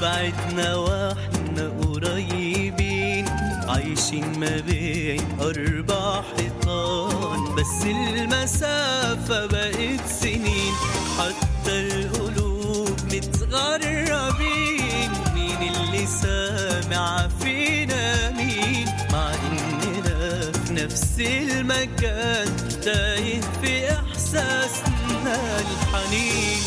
بعدنا واحنا قريبين عايشين ما بين أربع حيطان بس المسافة بقت سنين حتى القلوب متغربين مين اللي سامع فينا مين مع إننا في نفس المكان تايه في إحساسنا الحنين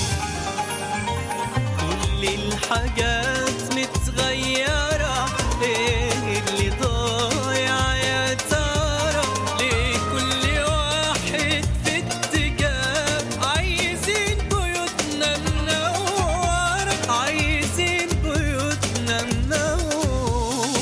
كل الحاجات متغيرة ايه اللي ضايع يا ترى ليه كل واحد في اتجاه عايزين بيوتنا منورة عايزين بيوتنا منورة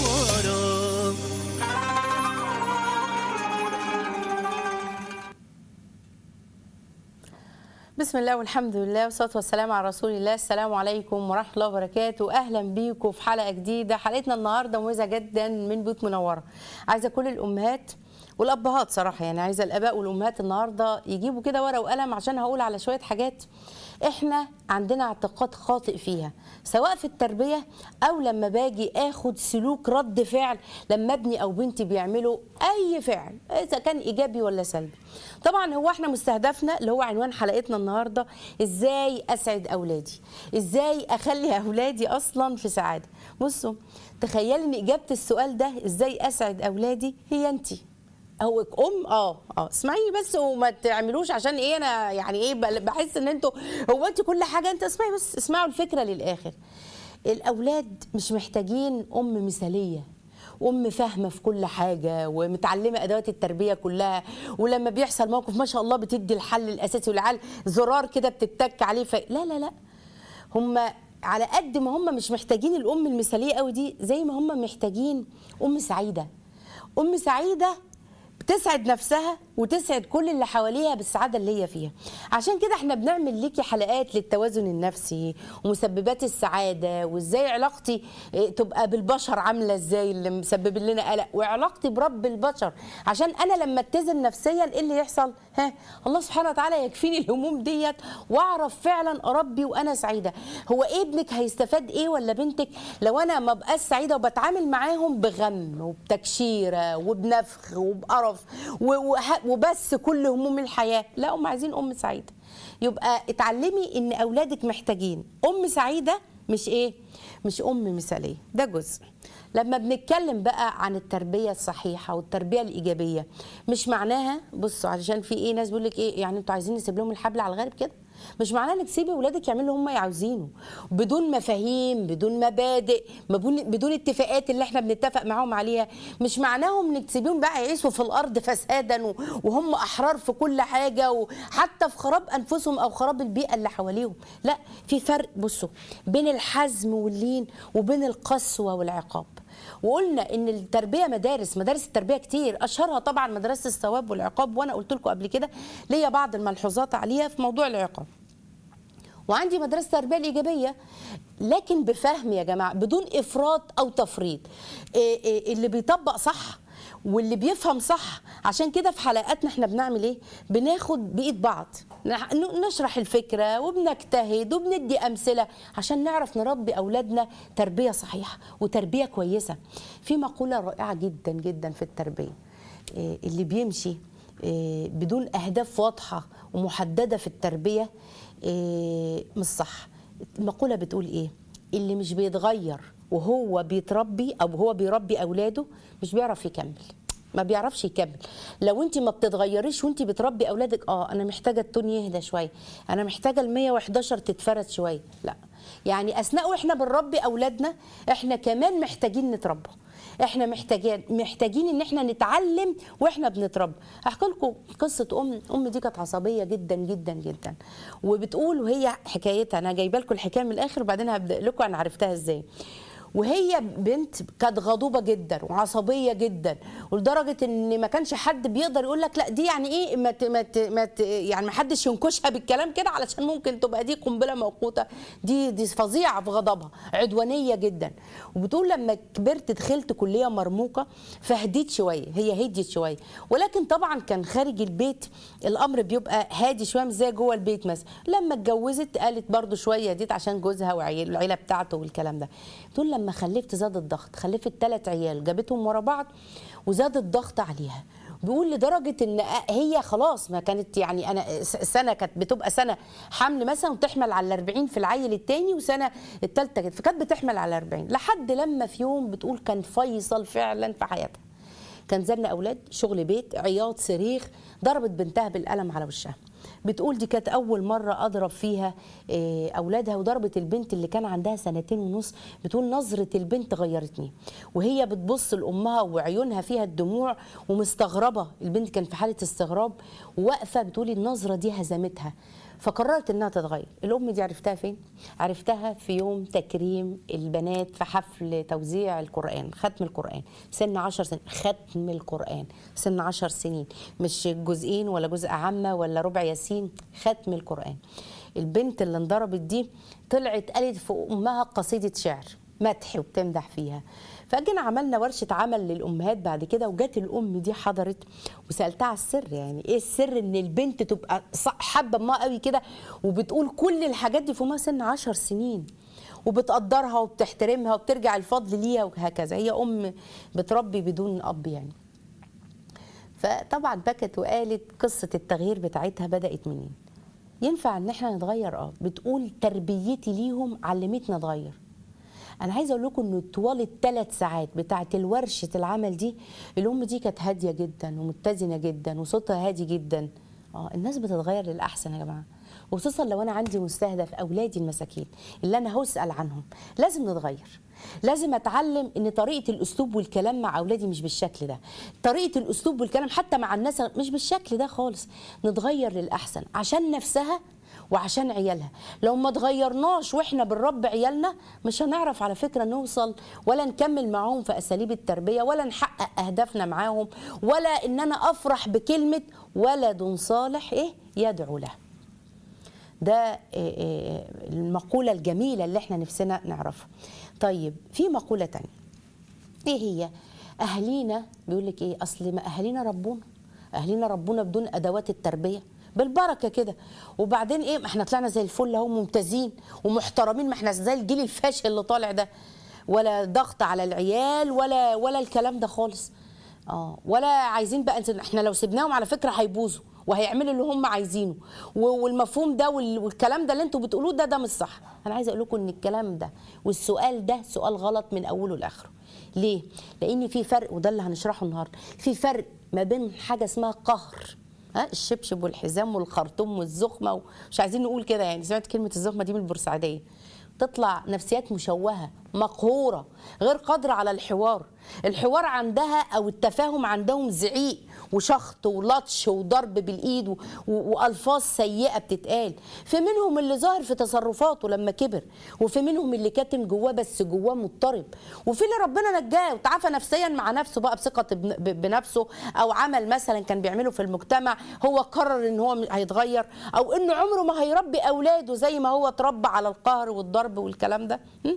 بسم الله والحمد لله والصلاه والسلام على رسول الله السلام عليكم ورحمه الله وبركاته اهلا بيكم في حلقه جديده حلقتنا النهارده مميزه جدا من بيوت منوره عايزه كل الامهات والابهات صراحه يعني عايزه الاباء والامهات النهارده يجيبوا كده ورقه وقلم عشان هقول على شويه حاجات احنا عندنا اعتقاد خاطئ فيها سواء في التربيه او لما باجي اخد سلوك رد فعل لما ابني او بنتي بيعملوا اي فعل اذا كان ايجابي ولا سلبي طبعا هو احنا مستهدفنا اللي هو عنوان حلقتنا النهارده ازاي اسعد اولادي ازاي اخلي اولادي اصلا في سعاده بصوا تخيلي ان اجابه السؤال ده ازاي اسعد اولادي هي انتي هو ام اه اه اسمعيني بس وما تعملوش عشان ايه انا يعني ايه بل- بحس ان انتوا هو انت كل حاجه انت اسمعي بس اسمعوا الفكره للاخر الاولاد مش محتاجين ام مثاليه ام فاهمه في كل حاجه ومتعلمه ادوات التربيه كلها ولما بيحصل موقف ما شاء الله بتدي الحل الاساسي والعيال زرار كده بتتك عليه ف... لا لا لا هم على قد ما هم مش محتاجين الام المثاليه قوي دي زي ما هم محتاجين ام سعيده ام سعيده بتسعد نفسها وتسعد كل اللي حواليها بالسعاده اللي هي فيها عشان كده احنا بنعمل ليكي حلقات للتوازن النفسي ومسببات السعاده وازاي علاقتي اه، تبقى بالبشر عامله ازاي اللي مسبب لنا قلق وعلاقتي برب البشر عشان انا لما اتزن نفسيا ايه اللي يحصل ها الله سبحانه وتعالى يكفيني الهموم ديت واعرف فعلا اربي وانا سعيده هو إيه ابنك هيستفاد ايه ولا بنتك لو انا ما بقاش سعيده وبتعامل معاهم بغم وبتكشيره وبنفخ وبقرف و- وه- وبس كل هموم الحياه لا هم عايزين ام سعيده يبقى اتعلمي ان اولادك محتاجين ام سعيده مش ايه مش ام مثاليه ده جزء لما بنتكلم بقى عن التربيه الصحيحه والتربيه الايجابيه مش معناها بصوا علشان في ايه ناس بيقول لك ايه يعني انتوا عايزين نسيب لهم الحبل على الغارب كده مش معناه انك تسيبي ولادك يعملوا اللي هم عاوزينه بدون مفاهيم بدون مبادئ بدون بدون اتفاقات اللي احنا بنتفق معاهم عليها مش معناهم انك تسيبيهم بقى يعيشوا في الارض فسادا و- وهم احرار في كل حاجه وحتى في خراب انفسهم او خراب البيئه اللي حواليهم لا في فرق بصوا بين الحزم واللين وبين القسوه والعقاب وقلنا ان التربيه مدارس مدارس التربيه كتير اشهرها طبعا مدرسه الثواب والعقاب وانا قلت لكم قبل كده ليا بعض الملحوظات عليها في موضوع العقاب وعندي مدرسه التربيه الايجابيه لكن بفهم يا جماعه بدون افراط او تفريط إيه إيه اللي بيطبق صح واللي بيفهم صح عشان كده في حلقاتنا احنا بنعمل ايه بناخد بايد بعض نح- ن- نشرح الفكره وبنجتهد وبندي امثله عشان نعرف نربي اولادنا تربيه صحيحه وتربيه كويسه في مقوله رائعه جدا جدا في التربيه إيه اللي بيمشي إيه بدون اهداف واضحه ومحدده في التربيه إيه مش صح المقوله بتقول ايه اللي مش بيتغير وهو بيتربي او هو بيربي اولاده مش بيعرف يكمل ما بيعرفش يكمل لو انت ما بتتغيريش وانت بتربي اولادك اه انا محتاجه التون يهدى شويه انا محتاجه ال 111 تتفرد شويه لا يعني اثناء واحنا بنربي اولادنا احنا كمان محتاجين نتربى احنا محتاجين محتاجين ان احنا نتعلم واحنا بنتربى احكي لكم قصه ام ام دي كانت عصبيه جدا جدا جدا وبتقول وهي حكايتها انا جايبه لكم الحكايه من الاخر وبعدين هبدا لكم انا عرفتها ازاي وهي بنت كانت غضوبه جدا وعصبيه جدا ولدرجه ان ما كانش حد بيقدر يقول لك لا دي يعني ايه ما ت- ما ت- ما ت- يعني ما حدش ينكشها بالكلام كده علشان ممكن تبقى دي قنبله موقوته دي دي فظيعه في غضبها عدوانيه جدا وبتقول لما كبرت دخلت كليه مرموقه فهديت شويه هي هديت شويه ولكن طبعا كان خارج البيت الامر بيبقى هادي شويه مش زي جوه البيت مثلا لما اتجوزت قالت برضو شويه هديت عشان جوزها والعيله بتاعته والكلام ده بتقول لما خلفت زاد الضغط خلفت ثلاث عيال جابتهم ورا بعض وزاد الضغط عليها بيقول لدرجه ان هي خلاص ما كانت يعني انا س- سنه كانت بتبقى سنه حمل مثلا وتحمل على 40 في العيل الثاني وسنه الثالثه كده فكانت بتحمل على 40 لحد لما في يوم بتقول كان فيصل فعلا في حياتها كان زن اولاد شغل بيت عياط صريخ ضربت بنتها بالقلم على وشها بتقول دي كانت اول مره اضرب فيها إيه، اولادها وضربت البنت اللي كان عندها سنتين ونص بتقول نظره البنت غيرتني وهي بتبص لامها وعيونها فيها الدموع ومستغربه البنت كان في حاله استغراب وواقفه بتقول النظره دي هزمتها فقررت انها تتغير الام دي عرفتها فين عرفتها في يوم تكريم البنات في حفل توزيع القران ختم القران سن 10 سنين ختم القران سن 10 سنين مش جزئين ولا جزء عامه ولا ربع ياسين ختم القران البنت اللي انضربت دي طلعت قالت في امها قصيده شعر مدح وبتمدح فيها فجينا عملنا ورشه عمل للامهات بعد كده وجات الام دي حضرت وسالتها على السر يعني ايه السر ان البنت تبقى ص- حابه امها قوي كده وبتقول كل الحاجات دي في امها سن عشر سنين وبتقدرها وبتحترمها وبترجع الفضل ليها وهكذا هي ام بتربي بدون اب يعني فطبعا بكت وقالت قصه التغيير بتاعتها بدات منين ينفع ان احنا نتغير اه بتقول تربيتي ليهم علمتنا اتغير انا عايزه اقول لكم ان طوال الثلاث ساعات بتاعه الورشه العمل دي الام دي كانت هاديه جدا ومتزنه جدا وصوتها هادي جدا اه الناس بتتغير للاحسن يا جماعه وخصوصا لو انا عندي مستهدف اولادي المساكين اللي انا هسال عنهم لازم نتغير لازم اتعلم ان طريقه الاسلوب والكلام مع اولادي مش بالشكل ده طريقه الاسلوب والكلام حتى مع الناس مش بالشكل ده خالص نتغير للاحسن عشان نفسها وعشان عيالها لو ما تغيرناش واحنا بنربي عيالنا مش هنعرف على فكره نوصل ولا نكمل معاهم في اساليب التربيه ولا نحقق اهدافنا معاهم ولا ان انا افرح بكلمه ولد صالح ايه يدعو له ده إيه إيه المقوله الجميله اللي احنا نفسنا نعرفها طيب في مقوله تانية ايه هي اهالينا بيقول لك ايه اصل ما اهالينا ربونا اهالينا ربونا بدون ادوات التربيه بالبركه كده وبعدين ايه ما احنا طلعنا زي الفل اهو ممتازين ومحترمين ما احنا زي الجيل الفاشل اللي طالع ده ولا ضغط على العيال ولا ولا الكلام ده خالص اه ولا عايزين بقى نسيب- احنا لو سيبناهم على فكره هيبوظوا وهيعملوا اللي هم عايزينه و- والمفهوم ده وال- والكلام ده اللي انتوا بتقولوه ده ده مش صح انا عايزه اقول لكم ان الكلام ده والسؤال ده سؤال غلط من اوله لاخره ليه لان في فرق وده اللي هنشرحه النهارده في فرق ما بين حاجه اسمها قهر ها الشبشب والحزام والخرطوم والزخمه ومش عايزين نقول كده يعني سمعت كلمه الزخمه دي من البورسعيديه تطلع نفسيات مشوهه مقهوره غير قادره على الحوار الحوار عندها او التفاهم عندهم زعيق وشخط ولطش وضرب بالايد و- و- والفاظ سيئه بتتقال في منهم اللي ظاهر في تصرفاته لما كبر وفي منهم اللي كاتم جواه بس جواه مضطرب وفي اللي ربنا نجاه وتعافى نفسيا مع نفسه بقى بثقه بن- ب- بنفسه او عمل مثلا كان بيعمله في المجتمع هو قرر ان هو م- هيتغير او انه عمره ما هيربي اولاده زي ما هو اتربى على القهر والضرب والكلام ده م?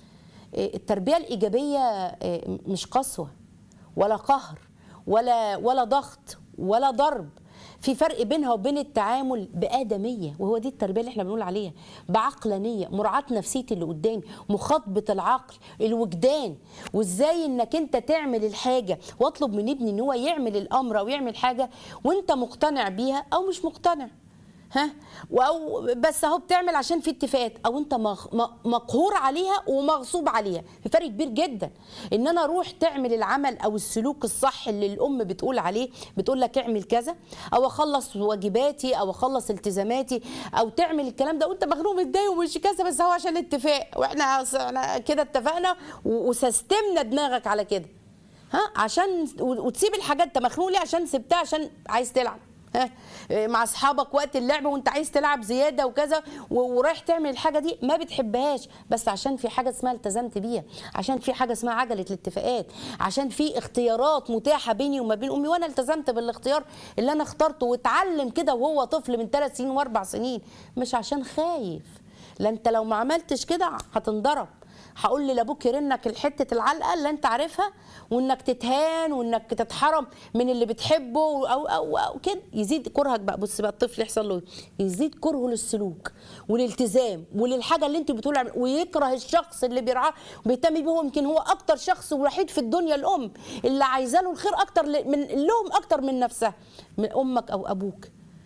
إيه، التربيه الايجابيه إيه، مش قسوه ولا قهر ولا ولا ضغط ولا ضرب في فرق بينها وبين التعامل بآدمية وهو دي التربية اللي احنا بنقول عليها بعقلانية مراعاة نفسية اللي قدامي مخاطبة العقل الوجدان وازاي انك انت تعمل الحاجة واطلب من ابني ان هو يعمل الامر او يعمل حاجة وانت مقتنع بيها او مش مقتنع ها او بس اهو بتعمل عشان في اتفاقات او انت مغ- م- مقهور عليها ومغصوب عليها في فرق كبير جدا ان انا اروح تعمل العمل او السلوك الصح اللي الام بتقول عليه بتقول لك اعمل كذا او اخلص واجباتي او اخلص التزاماتي او تعمل الكلام ده وانت مخنوق متضايق ومش كذا بس هو عشان اتفاق واحنا إحنا كده اتفقنا و- وسستمنا دماغك على كده ها عشان و- وتسيب الحاجات انت مخنوق ليه عشان سبتها عشان عايز تلعب ها إيه، مع اصحابك وقت اللعب وانت عايز تلعب زياده وكذا و- ورايح تعمل الحاجه دي ما بتحبهاش بس عشان في حاجه اسمها التزمت بيها عشان في حاجه اسمها عجله الاتفاقات عشان في اختيارات متاحه بيني وما بين امي وانا التزمت بالاختيار اللي انا اخترته واتعلم كده وهو طفل من ثلاث سنين واربع سنين مش عشان خايف لا انت لو ما عملتش كده هتنضرب هقول لابوك يرنك الحته العلقه اللي انت عارفها وانك تتهان وانك تتحرم من اللي بتحبه او او, أو كده يزيد كرهك بقى بص بقى الطفل يحصل له إيه؟ يزيد كرهه للسلوك والالتزام وللحاجه اللي انت بتقول عليها، ويكره الشخص اللي بيرعاه وبيهتم بيه هو يمكن هو اكتر شخص وحيد في الدنيا الام اللي عايزه له الخير اكتر ل- من لهم اكتر من نفسها من امك او ابوك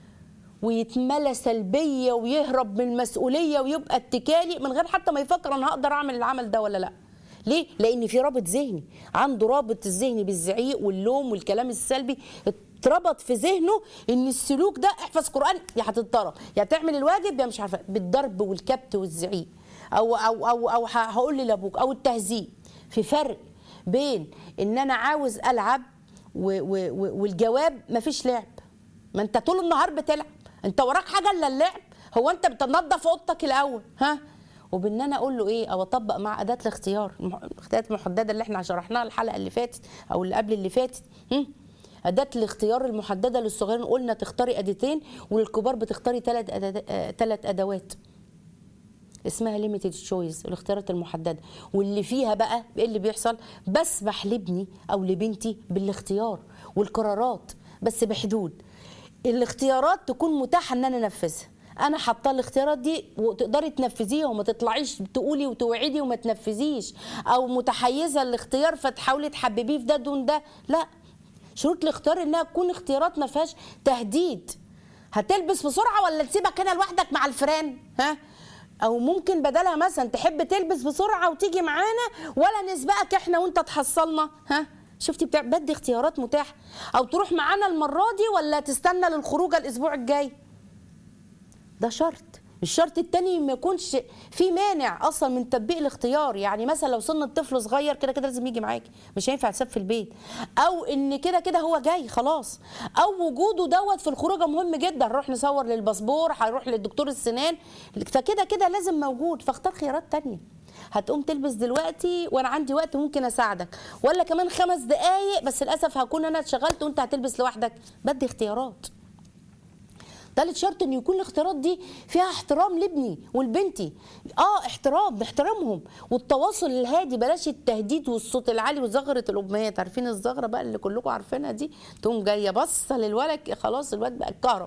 ويتملى سلبيه ويهرب من المسؤوليه ويبقى اتكالي من غير حتى ما يفكر انا هقدر اعمل العمل ده ولا لا ليه لان في رابط ذهني عنده رابط الذهني بالزعيق واللوم والكلام السلبي اتربط في ذهنه ان السلوك ده احفظ قران يا هتتضرب يا تعمل الواجب يا مش عارفه بالضرب والكبت والزعيق او او او او ه- هقول لابوك او التهزيء في فرق بين ان انا عاوز العب و و و والجواب مفيش لعب ما انت طول النهار بتلعب انت وراك حاجه الا اللعب هو انت بتنظف اوضتك الاول ها وبان انا اقول له ايه او اطبق مع اداه الاختيار المح- الاختيارات المحدده اللي احنا شرحناها الحلقه اللي فاتت او اللي قبل اللي فاتت هم؟ أداة الاختيار المحددة للصغيرين قلنا تختاري أداتين وللكبار بتختاري ثلاث ثلاث أدوات اسمها ليميتد تشويس الاختيارات المحدده واللي فيها بقى ايه اللي بيحصل بسمح لابني او لبنتي بالاختيار والقرارات بس بحدود الاختيارات تكون متاحه ان انا انفذها انا حاطه الاختيارات دي وتقدري تنفذيها وما تطلعيش تقولي وتوعدي وما تنفذيش او متحيزه الاختيار فتحاولي تحببيه في ده دون ده لا شروط الاختيار انها تكون اختيارات ما فيهاش تهديد هتلبس بسرعه ولا تسيبك هنا لوحدك مع الفيران ها او ممكن بدلها مثلا تحب تلبس بسرعه وتيجي معانا ولا نسبقك احنا وانت تحصلنا ها شفتي بتاع بدي اختيارات متاحه او تروح معانا المره دي ولا تستنى للخروجه الاسبوع الجاي ده شرط الشرط التاني ما يكونش في مانع اصلا من تطبيق الاختيار يعني مثلا لو سن الطفل صغير كده كده لازم يجي معاكي مش هينفع يتساب في البيت او ان كده كده هو جاي خلاص او وجوده دوت في الخروجه مهم جدا نروح نصور للباسبور هنروح للدكتور السنان فكده كده لازم موجود فاختار خيارات تانية هتقوم تلبس دلوقتي وانا عندي وقت ممكن اساعدك ولا كمان خمس دقايق بس للاسف هكون انا اتشغلت وانت هتلبس لوحدك بدي اختيارات تالت شرط ان يكون الاختيارات دي فيها احترام لابني ولبنتي اه احترام نحترمهم والتواصل الهادي بلاش التهديد والصوت العالي وزغره الامهات عارفين الزغره بقى اللي كلكم عارفينها دي تقوم جايه باصه للولد خلاص الواد بقى الكهرب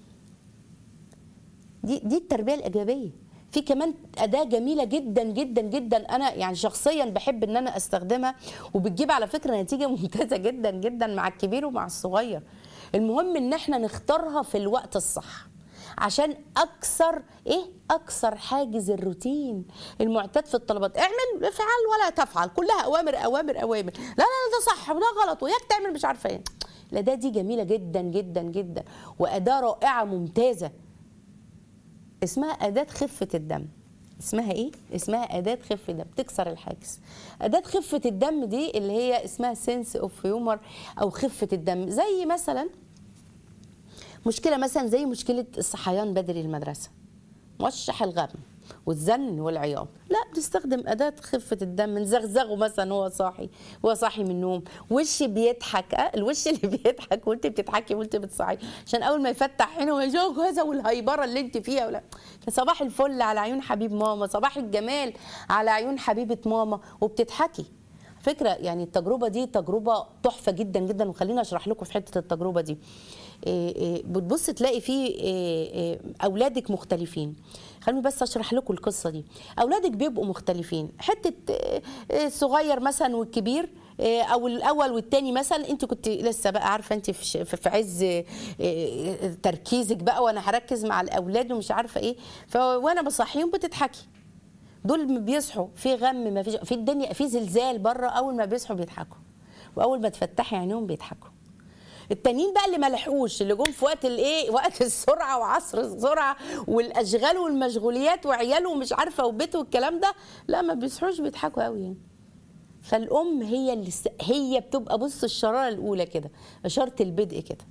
دي دي التربيه الايجابيه في كمان اداه جميله جدا جدا جدا انا يعني شخصيا بحب ان انا استخدمها وبتجيب على فكره نتيجه ممتازه جدا جدا مع الكبير ومع الصغير المهم ان احنا نختارها في الوقت الصح عشان اكسر ايه اكسر حاجز الروتين المعتاد في الطلبات اعمل افعل ولا تفعل كلها اوامر اوامر اوامر لا لا لا ده صح وده غلط وياك تعمل مش عارفه ايه الاداه دي جميله جدا جدا جدا واداه رائعه ممتازه اسمها أداة خفة الدم اسمها ايه؟ اسمها أداة خفة الدم بتكسر الحاجز أداة خفة الدم دي اللي هي اسمها سنس اوف هيومر أو خفة الدم زي مثلا مشكلة مثلا زي مشكلة الصحيان بدري المدرسة موشح الغم والزن والعياط لا بتستخدم أداة خفة الدم نزغزغه مثلا هو صاحي هو صاحي من النوم وش بيضحك أه؟ الوش اللي بيضحك وانت بتضحكي وانت بتصحي عشان اول ما يفتح عينه ويشوف هذا والهيبره اللي انت فيها ولا صباح الفل على عيون حبيب ماما صباح الجمال على عيون حبيبه ماما وبتضحكي فكره يعني التجربه دي تجربه تحفه جدا جدا وخليني اشرح لكم في حته التجربه دي إيه إيه بتبص تلاقي في إيه إيه اولادك مختلفين خليني بس اشرح لكم القصه دي اولادك بيبقوا مختلفين حته إيه إيه الصغير مثلا والكبير إيه او الاول والتاني مثلا انت كنت لسه بقى عارفه انت في ش- في عز إيه تركيزك بقى وانا هركز مع الاولاد ومش عارفه ايه ف وانا بصحيهم بتضحكي دول ما بيصحوا في غم ما فيش في الدنيا في زلزال بره اول ما بيصحوا بيضحكوا واول ما تفتحي عينيهم بيضحكوا التانيين بقى اللي ما لحقوش اللي جم في وقت الايه وقت السرعه وعصر السرعه والاشغال والمشغوليات وعياله ومش عارفه وبيته والكلام ده لا ما بيصحوش بيضحكوا قوي يعني فالام هي اللي س- هي بتبقى بص الشراره الاولى كده اشاره البدء كده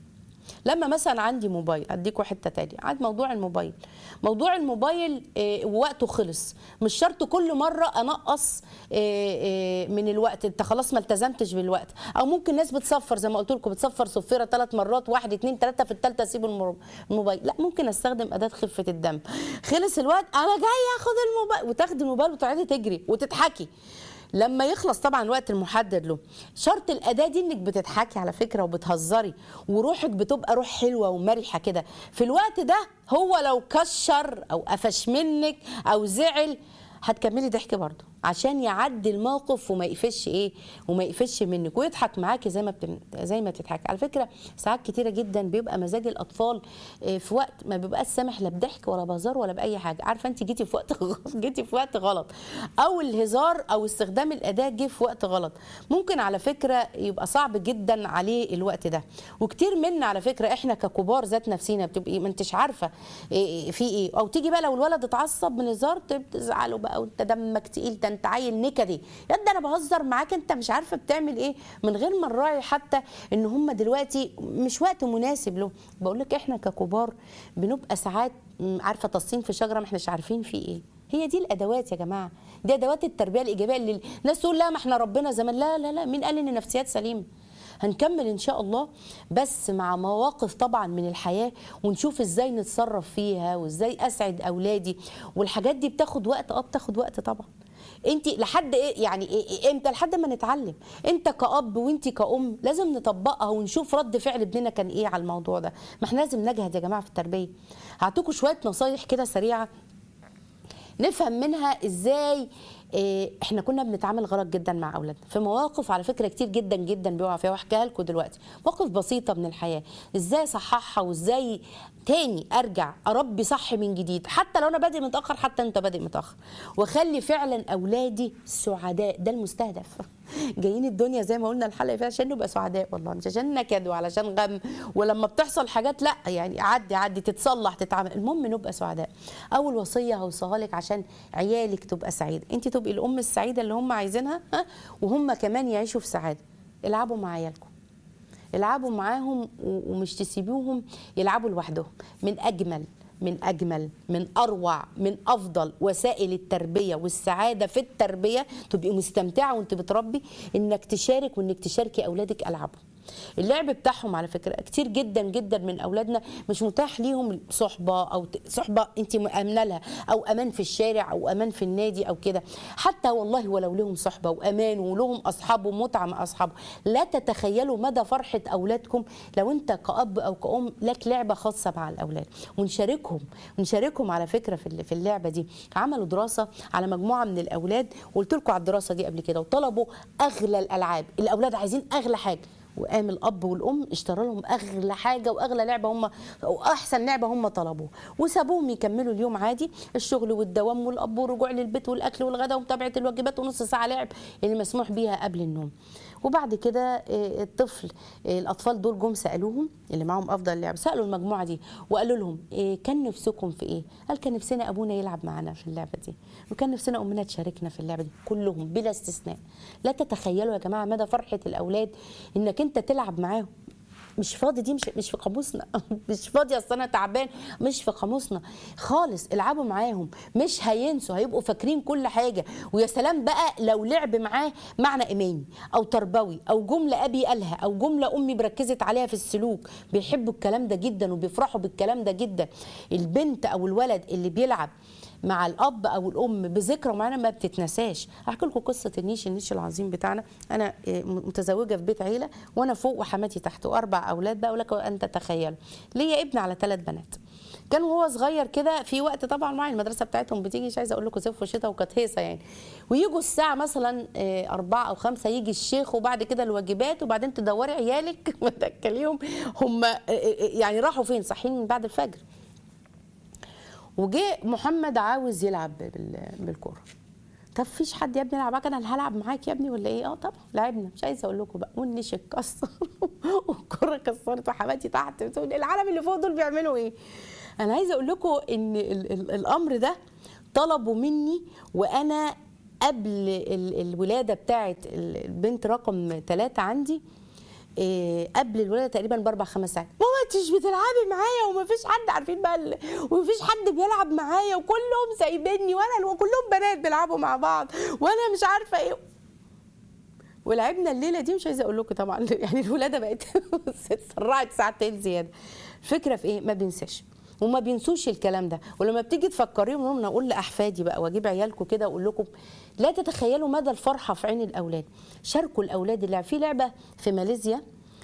لما مثلا عندي موبايل اديكوا حته تانية عاد موضوع الموبايل موضوع الموبايل آه، وقته خلص مش شرط كل مره انقص آه، آه، من الوقت انت خلاص ما التزمتش بالوقت او ممكن ناس بتصفر زي ما قلت لكم بتصفر صفيره ثلاث مرات واحد اتنين ثلاثه في الثالثه اسيب المر- الموبايل لا ممكن استخدم اداه خفه الدم خلص الوقت انا جاي اخد الموبايل وتاخدي الموبايل وتقعدي تجري وتضحكي لما يخلص طبعا الوقت المحدد له شرط الاداه دي انك بتضحكي على فكره وبتهزري وروحك بتبقى روح حلوه ومرحه كده في الوقت ده هو لو كشر او قفش منك او زعل هتكملي ضحك برضه عشان يعدي الموقف وما يقفش ايه وما يقفش منك ويضحك معاكي زي ما بتم... زي ما بتضحكي على فكره ساعات كتيره جدا بيبقى مزاج الاطفال آه، في وقت ما بيبقاش سامح لا بضحك ولا بهزار ولا باي حاجه عارفه انت جيتي في وقت غلط جيتي في وقت غلط او الهزار او استخدام الاداه جه في وقت غلط ممكن على فكره يبقى صعب جدا عليه الوقت ده وكتير منا على فكره احنا ككبار ذات نفسينا بتبقي ما انتش عارفه إيه إيه في ايه او تيجي بقى لو الولد اتعصب من هزار تزعلوا بقى وانت دمك تقيل ده انت عيل نكدي يا ده انا بهزر معاك انت مش عارفه بتعمل ايه من غير ما نراعي حتى ان هم دلوقتي مش وقت مناسب له بقول لك احنا ككبار بنبقى ساعات م، عارفه تصين في شجره ما احناش عارفين في ايه هي دي الادوات يا جماعه دي ادوات التربيه الايجابيه اللي الناس تقول لا ما احنا ربنا زمان لا لا لا مين قال ان نفسيات سليمه هنكمل ان شاء الله بس مع مواقف طبعا من الحياه ونشوف ازاي نتصرف فيها وازاي اسعد اولادي والحاجات دي بتاخد وقت اه بتاخد وقت طبعا انت لحد ايه يعني إيه إيه امتى لحد ما نتعلم انت كاب وانت كأم لازم نطبقها ونشوف رد فعل ابننا كان ايه على الموضوع ده ما احنا لازم نجهد يا جماعه في التربيه هعطيكم شويه نصايح كده سريعه نفهم منها ازاي إيه، احنا كنا بنتعامل غلط جدا مع اولادنا في مواقف على فكره كتير جدا جدا بيقع فيها واحكيها لكم دلوقتي مواقف بسيطه من الحياه ازاي اصححها وازاي تاني ارجع اربي صح من جديد حتى لو انا بادئ متاخر حتى انت بادئ متاخر واخلي فعلا اولادي سعداء ده المستهدف جايين الدنيا زي ما قلنا الحلقه اللي فاتت عشان نبقى سعداء والله مش عشان نكد وعلشان غم ولما بتحصل حاجات لا يعني عدي عدي تتصلح تتعامل المهم نبقى سعداء اول وصيه هوصيها لك عشان عيالك تبقى سعيده انت تبقي الام السعيده اللي هم عايزينها ها وهم كمان يعيشوا في سعاده العبوا مع عيالكم العبوا معاهم و- ومش تسيبوهم يلعبوا لوحدهم من اجمل من اجمل من اروع من افضل وسائل التربيه والسعاده في التربيه تبقي مستمتعه وانت بتربي انك تشارك وانك تشاركي اولادك العابهم اللعب بتاعهم على فكره كتير جدا جدا من اولادنا مش متاح ليهم صحبه او ت- صحبه انت مامنه لها او امان في الشارع او امان في النادي او كده حتى والله ولو لهم صحبه وامان ولهم اصحاب ومتعه مع اصحابه لا تتخيلوا مدى فرحه اولادكم لو انت كاب او كأم لك لعبه خاصه مع الاولاد ونشاركهم ونشاركهم على فكره في ال- في اللعبه دي عملوا دراسه على مجموعه من الاولاد وقلت لكم على الدراسه دي قبل كده وطلبوا اغلى الالعاب الاولاد عايزين اغلى حاجه وقام الاب والام اشترى لهم اغلى حاجه واغلى لعبه هم واحسن لعبه هم طلبوها وسابوهم يكملوا اليوم عادي الشغل والدوام والاب والرجوع للبيت والاكل والغداء ومتابعه الواجبات ونص ساعه لعب اللي مسموح بيها قبل النوم وبعد كده آه، الطفل آه، الاطفال دول جم سالوهم اللي معاهم افضل لعب سالوا المجموعه دي وقالوا لهم إيه كان نفسكم في ايه قال كان نفسنا ابونا يلعب معانا في اللعبه دي وكان نفسنا امنا تشاركنا في اللعبه دي كلهم بلا استثناء لا تتخيلوا يا جماعه مدى فرحه الاولاد انك انت تلعب معاهم مش فاضي دي مش مش في قاموسنا مش فاضي اصل انا تعبان مش في قاموسنا خالص العبوا معاهم مش هينسوا هيبقوا فاكرين كل حاجه ويا سلام بقى لو لعب معاه معنى ايماني او تربوي او جمله ابي قالها او جمله امي بركزت عليها في السلوك بيحبوا الكلام ده جدا وبيفرحوا بالكلام ده جدا البنت او الولد اللي بيلعب مع الاب او الام بذكرى معينه ما بتتنساش احكي لكم قصه النيش النيش العظيم بتاعنا انا آه، متزوجه في بيت عيله وانا فوق وحماتي تحت واربع اولاد بقى ولك ان تتخيلوا ليا ابن على ثلاث بنات كان وهو صغير كده في وقت طبعا معين المدرسه بتاعتهم بتيجي مش عايزه اقول لكم صيف وشتاء وكانت هيصه يعني ويجوا الساعه مثلا آه، أربعة او خمسة يجي الشيخ وبعد كده الواجبات وبعدين تدوري عيالك وتاكليهم هم آه، آه، يعني راحوا فين صاحيين من بعد الفجر وجه محمد عاوز يلعب بال- بالكوره طب فيش حد يا ابني يلعب معاك انا هلعب معاك يا ابني ولا ايه اه طبعا لعبنا مش عايزه اقول لكم بقى والنيش اتكسر والكره اتكسرت وحماتي تحت بتقول العالم اللي فوق دول بيعملوا ايه انا عايزه اقول لكم ان ال ال الامر ده طلبوا مني وانا قبل ال الولاده بتاعت ال- البنت رقم ثلاثة عندي إيه قبل الولاده تقريبا باربع خمس ساعات ما انتش بتلعبي معايا وما فيش حد عارفين بقى ال- وما فيش حد بيلعب معايا وكلهم سايبيني وانا وكلهم بنات بيلعبوا مع بعض وانا مش عارفه ايه ولعبنا الليله دي مش عايزه اقول لكم طبعا يعني الولاده بقت اتسرعت ساعتين زياده الفكره في ايه ما بينساش وما بينسوش الكلام ده ولما بتيجي تفكريهم انا اقول لاحفادي بقى واجيب عيالكم كده اقول لكم لا تتخيلوا مدى الفرحه في عين الاولاد شاركوا الاولاد اللعب في لعبه في ماليزيا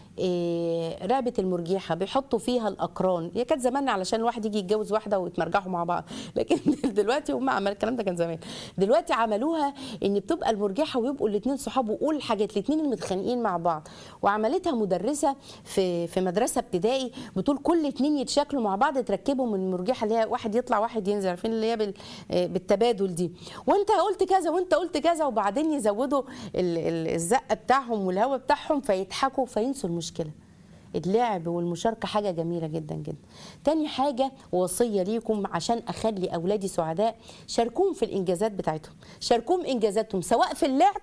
إيه لعبه المرجيحه بيحطوا فيها الاقران هي كانت زمان علشان الواحد يجي يتجوز واحده ويتمرجحوا مع بعض لكن دلوقتي هم عمل الكلام ده كان زمان دلوقتي عملوها ان بتبقى المرجحه ويبقوا الاثنين صحاب وقول حاجات الاثنين المتخانقين مع بعض وعملتها مدرسه في في مدرسه ابتدائي بتقول كل اثنين يتشاكلوا مع بعض تركبهم من المرجحه اللي هي واحد يطلع واحد ينزل عارفين اللي هي بال- آه، بالتبادل دي وانت قلت كذا وانت قلت كذا وبعدين يزودوا ال- ال- الزق بتاعهم والهوا بتاعهم فيضحكوا فينسوا المشكله اللعب والمشاركه حاجه جميله جدا جدا تاني حاجه وصيه ليكم عشان اخلي اولادي سعداء شاركوهم في الانجازات بتاعتهم شاركوهم انجازاتهم سواء في اللعب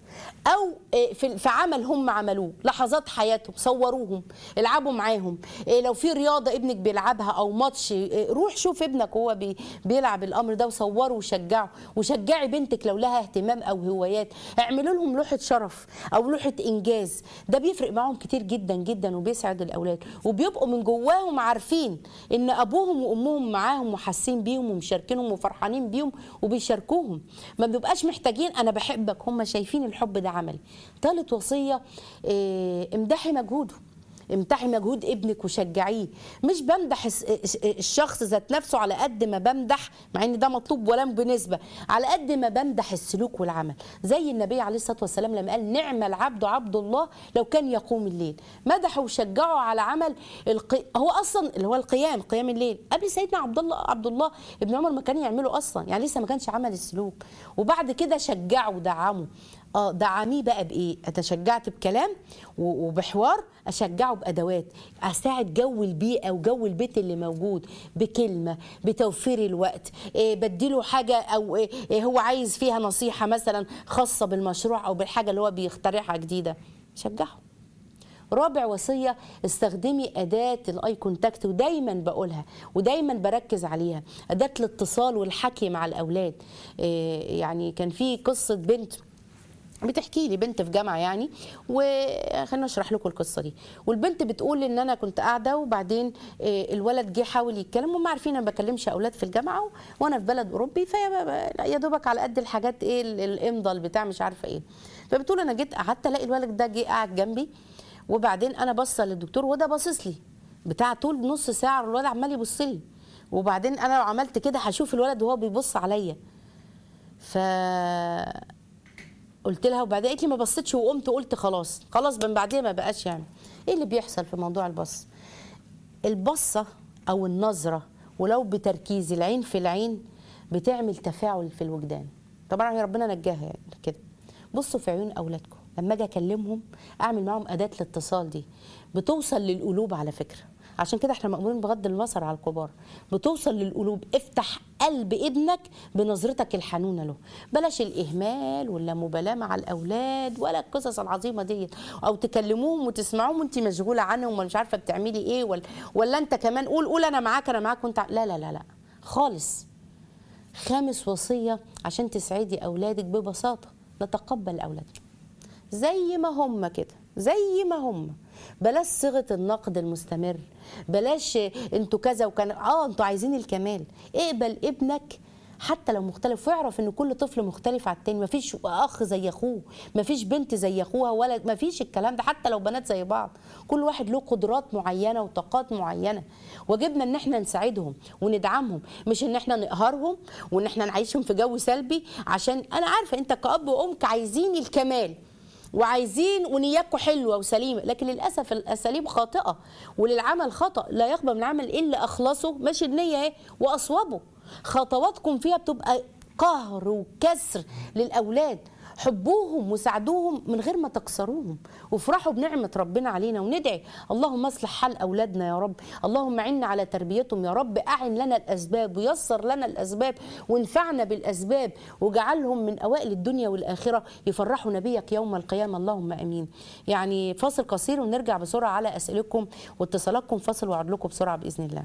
او إيه، في في عمل هم عملوه لحظات حياتهم صوروهم العبوا معاهم إيه، لو في رياضه ابنك بيلعبها او ماتش إيه، روح شوف ابنك هو بي بيلعب الامر ده وصوره وشجعه وشجعي بنتك لو لها اهتمام او هوايات اعملوا لهم لوحه شرف او لوحه انجاز ده بيفرق معاهم كتير جدا جدا وبيسعد الاولاد وبيبقوا من جواهم عارفين ان ابوهم وامهم معاهم وحاسين بيهم ومشاركينهم وفرحانين بيهم وبيشاركوهم ما بيبقاش محتاجين انا بحبك هم شايفين الحب ده عملي ثالث وصيه إيه، امدحي مجهوده امتحي مجهود ابنك وشجعيه مش بمدح الس- الشخص ذات نفسه على قد ما بمدح مع ان ده مطلوب ولم بنسبه على قد ما بمدح السلوك والعمل زي النبي عليه الصلاه والسلام لما قال نعم العبد عبد الله لو كان يقوم الليل مدحه وشجعه على عمل القي... هو اصلا اللي هو القيام قيام الليل قبل سيدنا عبد الله عبد الله ابن عمر ما كان يعمله اصلا يعني لسه ما كانش عمل السلوك وبعد كده شجعه ودعمه اه دعميه بقى بايه اتشجعت بكلام و- وبحوار اشجعه بادوات اساعد جو البيئه وجو البيت اللي موجود بكلمه بتوفير الوقت إيه بديله حاجه او إيه إيه هو عايز فيها نصيحه مثلا خاصه بالمشروع او بالحاجه اللي هو بيخترعها جديده شجعه رابع وصية استخدمي أداة الآي كونتاكت ودايما بقولها ودايما بركز عليها أداة الاتصال والحكي مع الأولاد إيه يعني كان في قصة بنت بتحكي لي بنت في جامعه يعني وخلينا اشرح لكم القصه دي والبنت بتقول ان انا كنت قاعده وبعدين آه، الولد جه حاول يتكلم وما عارفين انا ما بكلمش اولاد في الجامعه و- وانا في بلد اوروبي فيا يا دوبك على قد الحاجات ايه ال- الامضه اللي بتاع مش عارفه ايه فبتقول انا جيت قعدت الاقي الولد ده جه قاعد جنبي وبعدين انا باصه للدكتور وده باصص لي بتاع طول نص ساعه الولد عمال يبص لي وبعدين انا لو عملت كده هشوف الولد وهو بيبص عليا ف قلت لها وبعدين قالت لي ما بصيتش وقمت وقلت خلاص خلاص من بعديها ما بقاش يعني ايه اللي بيحصل في موضوع البص البصه او النظره ولو بتركيز العين في العين بتعمل تفاعل في الوجدان طبعا يا ربنا نجاها يعني كده بصوا في عيون اولادكم لما اجي اكلمهم اعمل معاهم اداه الاتصال دي بتوصل للقلوب على فكره عشان كده احنا مأمورين بغض البصر على الكبار بتوصل للقلوب افتح قلب ابنك بنظرتك الحنونه له بلاش الاهمال ولا مبالاه مع الاولاد ولا القصص العظيمه ديت او تكلموهم وتسمعوهم وانت مشغوله عنهم ولا مش عارفه بتعملي ايه ولا ولا انت كمان قول قول انا معاك انا معاك وانت ع- لا لا لا لا خالص خامس وصيه عشان تسعدي اولادك ببساطه نتقبل اولادنا زي ما هم كده زي ما هم بلاش صيغه النقد المستمر بلاش انتوا كذا وكان اه انتوا عايزين الكمال اقبل ابنك حتى لو مختلف واعرف ان كل طفل مختلف على التاني مفيش اخ زي اخوه مفيش بنت زي اخوها ولا مفيش الكلام ده حتى لو بنات زي بعض كل واحد له قدرات معينه وطاقات معينه واجبنا ان احنا نساعدهم وندعمهم مش ان احنا نقهرهم وان احنا نعيشهم في جو سلبي عشان انا عارفه انت كاب وامك عايزين الكمال وعايزين ونياتكم حلوه وسليمه لكن للاسف الاساليب خاطئه وللعمل خطا لا يقبل من العمل الا اخلصه ماشي النيه اهي واصوبه خطواتكم فيها بتبقى قهر وكسر للاولاد حبوهم وساعدوهم من غير ما تكسروهم وافرحوا بنعمه ربنا علينا وندعي اللهم اصلح حال اولادنا يا رب اللهم عنا على تربيتهم يا رب اعن لنا الاسباب ويسر لنا الاسباب وانفعنا بالاسباب واجعلهم من اوائل الدنيا والاخره يفرحوا نبيك يوم القيامه اللهم امين يعني فاصل قصير ونرجع بسرعه على اسئلتكم واتصالاتكم فاصل واعد لكم بسرعه باذن الله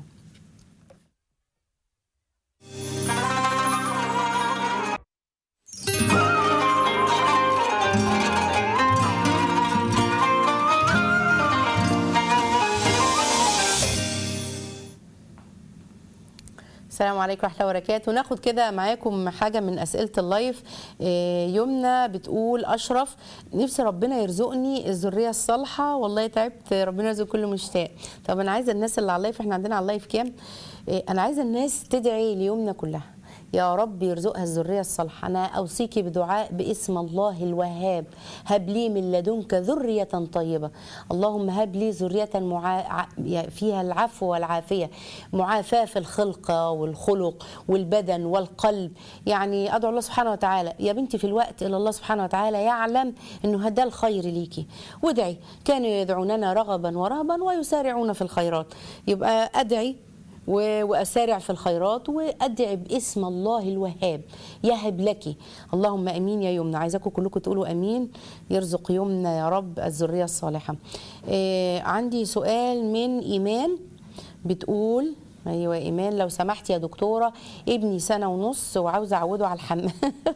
السلام عليكم ورحمه الله وبركاته ناخد كده معاكم حاجه من اسئله اللايف إيه، يمنى بتقول اشرف نفسي ربنا يرزقني الذريه الصالحه والله تعبت ربنا يرزق كل مشتاق طب انا عايزه الناس اللي على اللايف احنا عندنا على اللايف كام إيه، انا عايزه الناس تدعي ليمنى كلها يا رب يرزقها الذريه الصالحه انا اوصيكي بدعاء باسم الله الوهاب هب لي من لدنك ذريه طيبه اللهم هب لي ذريه معا... ع- فيها العفو والعافيه معافاه في الخلقه والخلق والبدن والقلب يعني ادعو الله سبحانه وتعالى يا بنتي في الوقت اللي الله سبحانه وتعالى يعلم انه هذا الخير ليكي وادعي كانوا يدعوننا رغبا ورهبا ويسارعون في الخيرات يبقى ادعي و- واسارع في الخيرات وادعي باسم الله الوهاب يهب لك اللهم امين يا يمنى عايزاكم كلكم تقولوا امين يرزق يمنى يا رب الذريه الصالحه آه عندي سؤال من ايمان بتقول ايوه ايمان لو سمحت يا دكتوره ابني سنه ونص وعاوزه اعوده على الحمام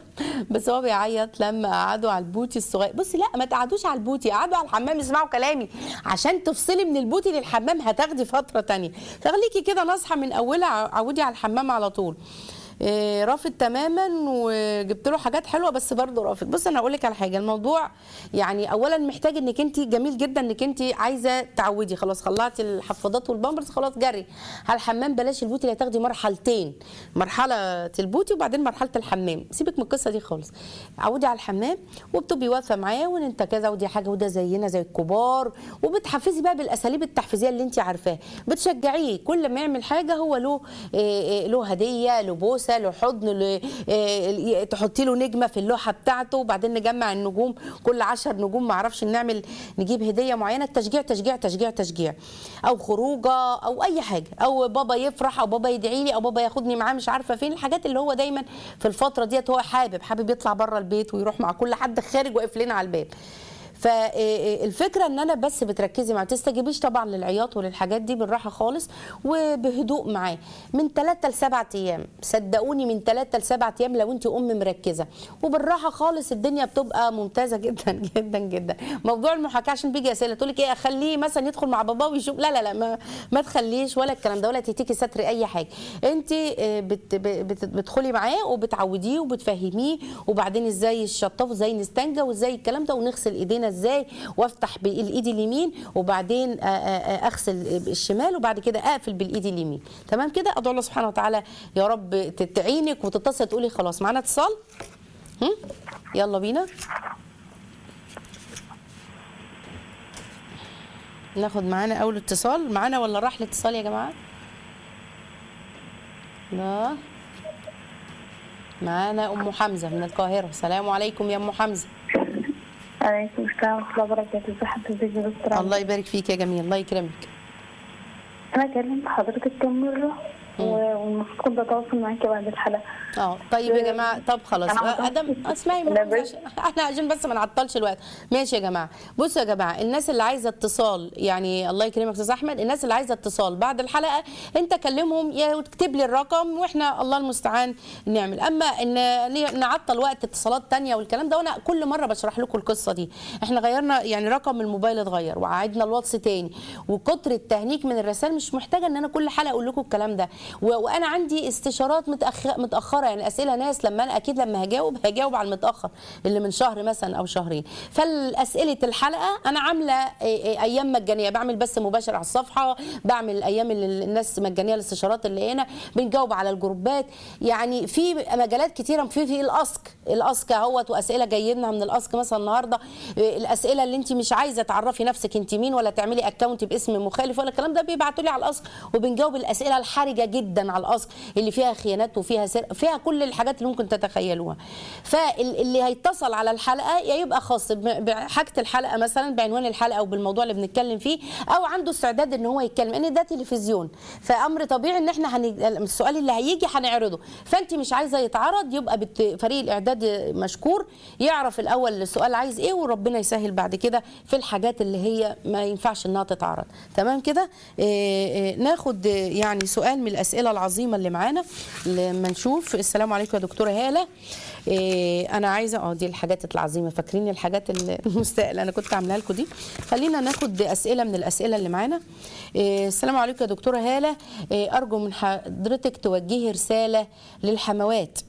بس هو بيعيط لما قعدوا على البوتي الصغير بصي لا ما تقعدوش على البوتي قعدوا على الحمام اسمعوا كلامي عشان تفصلي من البوتي للحمام هتاخدي فتره تانية فخليكي كده ناصحه من اولها عودي على الحمام على طول إيه، رافض تماما وجبت له حاجات حلوه بس برضه رافض بص انا هقول لك على حاجه الموضوع يعني اولا محتاج انك انت جميل جدا انك انت عايزه تعودي خلاص خلعتي الحفاضات والبامبرز خلاص جري على الحمام بلاش البوتي اللي هتاخدي مرحلتين مرحله البوتي وبعدين مرحله الحمام سيبك من القصه دي خالص عودي على الحمام وبتبقي واقفه معاه وان انت كذا ودي حاجه وده زينا زي الكبار وبتحفزي بقى بالاساليب التحفيزيه اللي انت عارفاها بتشجعيه كل ما يعمل حاجه هو له إيه، إيه، له هديه له بوسه له حضن له إيه، تحطي له نجمه في اللوحه بتاعته وبعدين نجمع النجوم كل عشر نجوم ما اعرفش نعمل نجيب هديه معينه تشجيع تشجيع تشجيع تشجيع او خروجه او اي حاجه او بابا يفرح او بابا يدعي لي او بابا ياخدني معاه مش عارفه فين الحاجات اللي هو دايما في الفتره ديت هو حابب حابب يطلع بره البيت ويروح مع كل حد خارج واقف لنا على الباب فالفكره ان انا بس بتركزي معاه ما تستجيبيش طبعا للعياط وللحاجات دي بالراحه خالص وبهدوء معاه من 3 ل 7 ايام صدقوني من 3 ل 7 ايام لو انت ام مركزه وبالراحه خالص الدنيا بتبقى ممتازه جدا جدا جدا موضوع المحاكاه عشان بيجي اسئله تقول لك ايه اخليه مثلا يدخل مع باباه ويشوف لا لا لا ما, ما تخليش ولا الكلام ده ولا تديكي ستر اي حاجه انت بت بت بتدخلي معاه وبتعوديه وبتفهميه وبعدين ازاي الشطاف وازاي نستنجى وازاي الكلام ده ونغسل ايدينا ازاي وافتح بالايد اليمين وبعدين آ- آ- آ- اغسل الشمال وبعد كده اقفل بالايد اليمين تمام كده ادعو الله سبحانه وتعالى يا رب تعينك وتتصل تقولي خلاص معانا اتصال هم؟ يلا بينا ناخد معانا اول اتصال معانا ولا راح الاتصال يا جماعه لا معانا ام حمزه من القاهره السلام عليكم يا ام حمزه عليكم السلام ورحمة الله وبركاته ازي حضرتك يا دكتورة الله يبارك فيك يا جميل الله يكرمك أنا كلمت حضرتك كم مرة و- والمفروض كنت أتواصل معاكي بعد الحلقة اه طيب يا جماعه طب خلاص أنا ادم اسمعي لا من بس. احنا عشان بس ما نعطلش الوقت ماشي يا جماعه بصوا يا جماعه الناس اللي عايزه اتصال يعني الله يكرمك استاذ احمد الناس اللي عايزه اتصال بعد الحلقه انت كلمهم يا وتكتب لي الرقم واحنا الله المستعان نعمل اما ان نعطل وقت اتصالات تانية والكلام ده وانا كل مره بشرح لكم القصه دي احنا غيرنا يعني رقم الموبايل اتغير وعدنا الواتس تاني وكتر التهنيك من الرسائل مش محتاجه ان انا كل حلقه اقول لكم الكلام ده و- وانا عندي استشارات متأخ... متاخره يعني اسئله ناس لما انا اكيد لما هجاوب هجاوب على المتاخر اللي من شهر مثلا او شهرين فالاسئله الحلقه انا عامله إيه- إيه ايام مجانيه بعمل بس مباشر على الصفحه بعمل الايام اللي الناس مجانيه الاستشارات اللي هنا بنجاوب على الجروبات يعني في مجالات كتيره في في الاسك الاسك اهوت واسئله جايه لنا من الاسك مثلا النهارده إيه، الاسئله اللي انت مش عايزه تعرفي نفسك انت مين ولا تعملي اكونت باسم مخالف ولا الكلام ده بيبعتوا لي على الاسك وبنجاوب الاسئله الحرجه جدا على الاصل اللي فيها خيانات وفيها سرقه فيها كل الحاجات اللي ممكن تتخيلوها فاللي هيتصل على الحلقه يا يبقى خاص ب- بحاجه الحلقه مثلا بعنوان الحلقه او بالموضوع اللي بنتكلم فيه او عنده استعداد ان هو يتكلم لان ده تلفزيون فامر طبيعي ان احنا هن... السؤال اللي هيجي هنعرضه فانت مش عايزه يتعرض يبقى بت... فريق الاعداد مشكور يعرف الاول السؤال عايز ايه وربنا يسهل بعد كده في الحاجات اللي هي ما ينفعش انها تتعرض تمام كده إيه إيه ناخد إيه، يعني سؤال من الاسئله العظيمه اللي معانا لما نشوف السلام عليكم يا دكتوره هاله إيه انا عايزه اه دي الحاجات العظيمه فاكرين الحاجات المستاء اللي انا كنت عاملاها لكم دي خلينا ناخد اسئله من الاسئله اللي معانا إيه السلام عليكم يا دكتوره هاله إيه ارجو من حضرتك توجهي رساله للحموات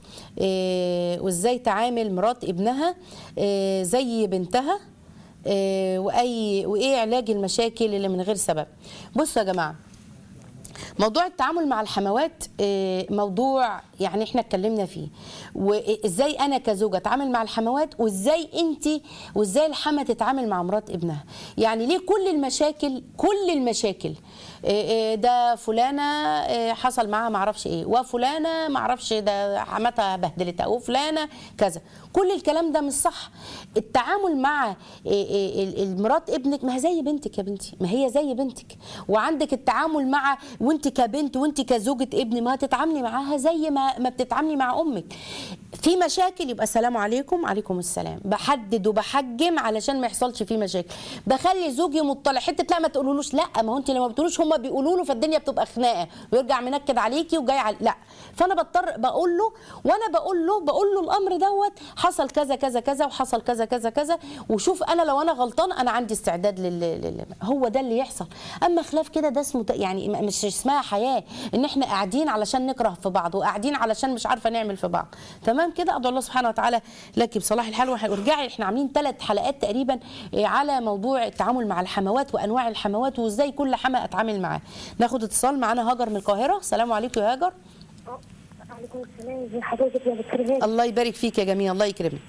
إيه وازاي تعامل مرات ابنها إيه زي بنتها إيه واي وايه علاج المشاكل اللي من غير سبب بصوا يا جماعه موضوع التعامل مع الحموات آه، موضوع يعني احنا اتكلمنا فيه وازاي انا كزوجه اتعامل مع الحموات وازاي انت وازاي الحما تتعامل مع مرات ابنها يعني ليه كل المشاكل كل المشاكل آه، آه، ده فلانه آه، حصل معاها معرفش ايه وفلانه معرفش ده حماتها بهدلتها وفلانه كذا كل الكلام ده مش صح التعامل مع آه، آه، ال- المرات ابنك ما هي زي بنتك يا بنتي ما هي زي بنتك وعندك التعامل مع وانت كبنت وانت كزوجة ابن ما تتعاملي معاها زي ما ما بتتعاملي مع امك في مشاكل يبقى السلام عليكم عليكم السلام بحدد وبحجم علشان ما يحصلش فيه مشاكل بخلي زوجي مطلع حته لا ما تقولولوش لا ما هو انت لما بتقولوش هم بيقولوا له فالدنيا بتبقى خناقه ويرجع منكد عليكي وجاي على لا فانا بضطر بقول له وانا بقول له بقول له الامر دوت حصل كذا كذا كذا وحصل كذا كذا كذا وشوف انا لو انا غلطان انا عندي استعداد لل... لل... هو ده اللي يحصل اما خلاف كده ده اسمه ت- يعني م- مش اسمها حياه ان احنا قاعدين علشان نكره في بعض وقاعدين علشان مش عارفه نعمل في بعض تمام كده ادعو الله سبحانه وتعالى لك بصلاح الحال وح- وارجعي احنا عاملين ثلاث حلقات تقريبا إيه، على موضوع التعامل مع الحموات وانواع الحموات وازاي كل حما اتعامل معاه ناخد اتصال معانا هاجر من القاهره السلام عليكم يا هاجر عليكم السلام ازي حضرتك يا دكتور هاني الله يبارك فيك يا جميل الله يكرمك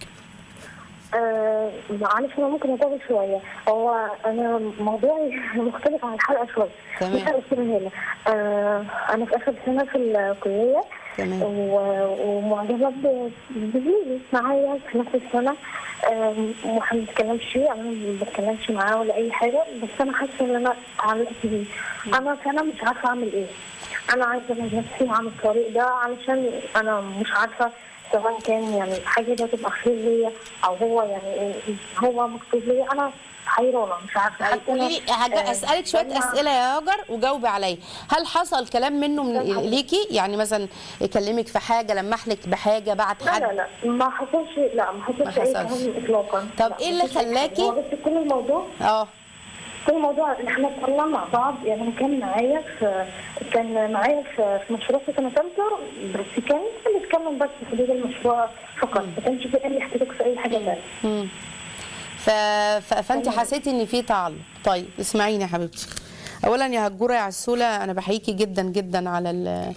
آه معلش انا ممكن اطول شويه هو انا موضوعي مختلف عن الحلقه شويه تمام. الحلقه دكتور هاني آه انا في اخر سنه في الكليه تمام. و- ومعجبه ب- بزميلي معايا في نفس السنه آم، وما بنتكلمش انا ما بتكلمش معاه ولا اي حاجه بس انا حاسه ان انا علقت بيه انا فانا مش عارفه اعمل ايه انا عايزه ابعد نفسي عن الطريق ده علشان انا مش عارفه سواء كان يعني حاجه ده تبقى خير ليا او هو يعني هو مكتوب ليا انا حيرانه مش عارفه حاسه قولي لي هج- آه، اسالك شويه لما- اسئله يا هاجر وجاوبي عليا هل حصل كلام منه من تمام. ليكي يعني مثلا يكلمك في حاجه لمح لك بحاجه بعت لا حد لا لا ما حصلش لا ما حصلش ما اي حصلش. كلام اطلاقا طب لا، إيه ما اللي حصلش أي حاجة. خلاكي؟ هو بس كل الموضوع اه كل الموضوع ان احنا اتكلمنا مع بعض يعني هو كان معايا في كان معايا في في مشروع في سنه ثالثه بس كان بنتكلم بس في حدود المشروع فقط ما كانش في اي احتكاك في اي حاجه ثانيه مم. ف... ف... فانت حسيتي ان في تعلق طيب اسمعيني يا حبيبتي اولا يا هجوره يا عسوله انا بحييكي جدا جدا على ال...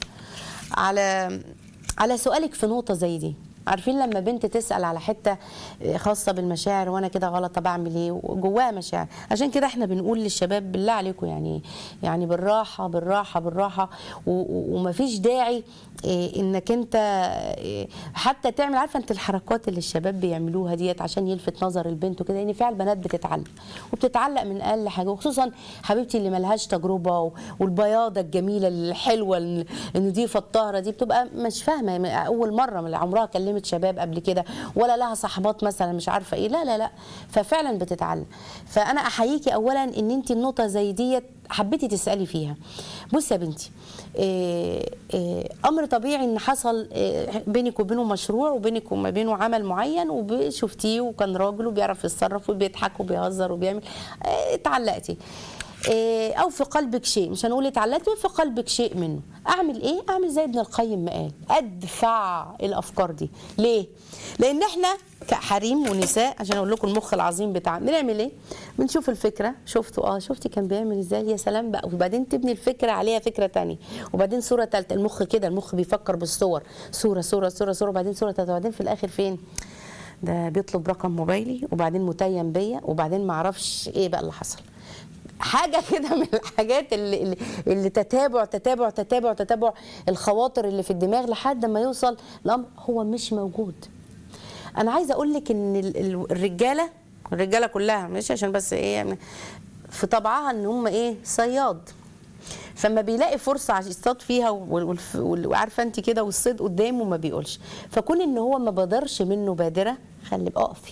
على على سؤالك في نقطه زي دي عارفين لما بنت تسال على حته خاصه بالمشاعر وانا كده غلط طب اعمل ايه وجواها مشاعر عشان كده احنا بنقول للشباب بالله عليكم يعني يعني بالراحه بالراحه بالراحه و- و- ومفيش داعي إيه، انك انت إيه، حتى تعمل عارفه انت الحركات اللي الشباب بيعملوها ديت عشان يلفت نظر البنت وكده ان فعلا البنات بتتعلق وبتتعلق من اقل حاجه وخصوصا حبيبتي اللي ملهاش تجربه و- والبياضه الجميله الحلوه ال- النضيفه الطاهره دي بتبقى مش فاهمه من اول مره من عمرها كلمت شباب قبل كده ولا لها صحبات مثلا مش عارفه ايه لا لا لا ففعلا بتتعلق فانا احييكي اولا ان انت النقطه زي ديت حبيتي تسالي فيها بصي يا بنتي إيه إيه امر طبيعي ان حصل إيه بينك وبينه مشروع وبينك وما بينه عمل معين وشفتيه وكان راجل وبيعرف يتصرف وبيضحك وبيهزر وبيعمل إيه اتعلقتي إيه او في قلبك شيء مش هنقول اتعلقتي في قلبك شيء منه اعمل ايه اعمل زي ابن القيم ما قال ادفع الافكار دي ليه لان احنا كحريم ونساء عشان اقول لكم المخ العظيم بتاعنا بنعمل ايه بنشوف الفكره شفتوا اه شفتي كان بيعمل ازاي يا سلام بقى وبعدين تبني الفكره عليها فكره تانية وبعدين صوره ثالثه المخ كده المخ بيفكر بالصور صوره صوره صوره صوره وبعدين صوره ثالثه وبعدين في الاخر فين ده بيطلب رقم موبايلي وبعدين متيم بيا وبعدين ما اعرفش ايه بقى اللي حصل حاجه كده من الحاجات اللي, اللي, اللي تتابع تتابع تتابع تتابع الخواطر اللي في الدماغ لحد ما يوصل الامر هو مش موجود انا عايزه اقول لك ان ال- ال- الرجاله الرجاله كلها مش عشان بس ايه يعني في طبعها ان هم ايه صياد فما بيلاقي فرصه عشان يصطاد فيها وال- والف- وال- وعارفه انت كده والصيد قدامه ما بيقولش فكون ان هو ما بادرش منه بادره خلي بقى اقفي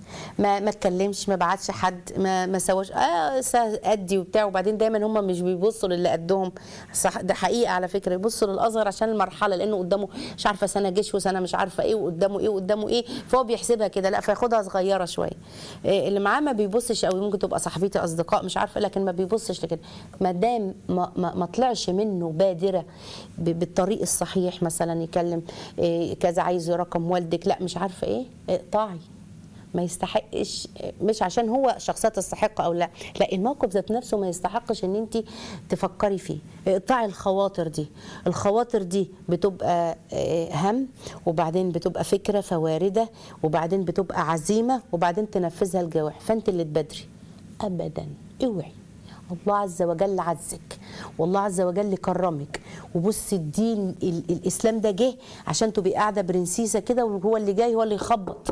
ما ما اتكلمش ما بعتش حد ما ما سواش اه سا- ادي وبتاع وبعدين دايما هم مش بيبصوا للي قدهم صح ده حقيقه على فكره يبصوا للاصغر عشان المرحله لانه قدامه مش عارفه سنه جيش وسنه مش عارفه ايه وقدامه ايه وقدامه ايه فهو بيحسبها كده لا فياخدها صغيره شويه إيه اللي معاه ما بيبصش قوي ممكن تبقى صاحبتي اصدقاء مش عارفه لكن ما بيبصش لكده ما دام ما, ما, ما طلعش منه بادره ب- بالطريق الصحيح مثلا يكلم إيه كذا عايز رقم والدك لا مش عارفه ايه اقطعي ما يستحقش مش عشان هو شخصية تستحق او لا لا الموقف ذات نفسه ما يستحقش ان انت تفكري فيه اقطعي الخواطر دي الخواطر دي بتبقى آه، هم وبعدين بتبقى فكرة فواردة وبعدين بتبقى عزيمة وبعدين تنفذها الجوارح فانت اللي تبادري ابدا اوعي الله عز وجل عزك والله عز وجل كرمك وبص الدين ال- الاسلام ده جه عشان تبقي قاعده برنسيسه كده وهو اللي جاي هو اللي يخبط